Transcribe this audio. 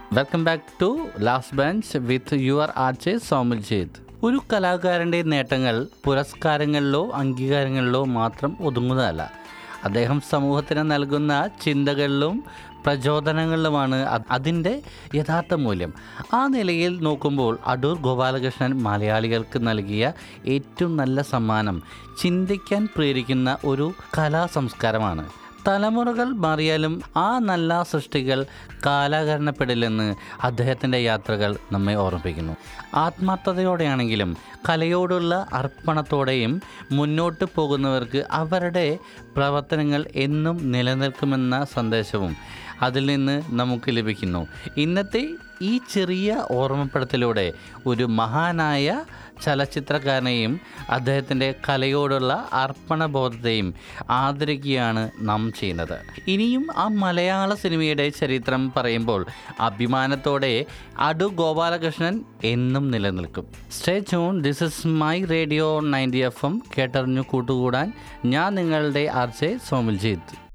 welcome back to last bench with your ആർച്ച് സോമിൽ ചെയ്ത് ഒരു കലാകാരൻ്റെ നേട്ടങ്ങൾ പുരസ്കാരങ്ങളിലോ അംഗീകാരങ്ങളിലോ മാത്രം ഒതുങ്ങുന്നതല്ല അദ്ദേഹം സമൂഹത്തിന് നൽകുന്ന ചിന്തകളിലും പ്രചോദനങ്ങളിലുമാണ് അ- അതിൻ്റെ യഥാർത്ഥ മൂല്യം ആ നിലയിൽ നോക്കുമ്പോൾ അടൂർ ഗോപാലകൃഷ്ണൻ മലയാളികൾക്ക് നൽകിയ ഏറ്റവും നല്ല സമ്മാനം ചിന്തിക്കാൻ പ്രേരിക്കുന്ന ഒരു കലാ സംസ്കാരമാണ് തലമുറകൾ മാറിയാലും ആ നല്ല സൃഷ്ടികൾ കാലാകരണപ്പെടില്ലെന്ന് അദ്ദേഹത്തിൻ്റെ യാത്രകൾ നമ്മെ ഓർമ്മിപ്പിക്കുന്നു ആത്മാർത്ഥതയോടെയാണെങ്കിലും കലയോടുള്ള അർപ്പണത്തോടെയും മുന്നോട്ട് പോകുന്നവർക്ക് അവരുടെ പ്രവർത്തനങ്ങൾ എന്നും നിലനിൽക്കുമെന്ന സന്ദേശവും അതിൽ നിന്ന് നമുക്ക് ലഭിക്കുന്നു ഇന്നത്തെ ഈ ചെറിയ ഓർമ്മപ്പെടുത്തലൂടെ ഒരു മഹാനായ ചലച്ചിത്രകാരനെയും അദ്ദേഹത്തിൻ്റെ കലയോടുള്ള അർപ്പണബോധത്തെയും ആദരിക്കുകയാണ് നാം ചെയ്യുന്നത് ഇനിയും ആ മലയാള സിനിമയുടെ ചരിത്രം പറയുമ്പോൾ അഭിമാനത്തോടെ അടു ഗോപാലകൃഷ്ണൻ എന്നും നിലനിൽക്കും stay tune this is my radio ninety F M കേട്ടറിഞ്ഞു കൂട്ടുകൂടാൻ ഞാൻ നിങ്ങളുടെ ആർജെ സോമിൽജീത്ത്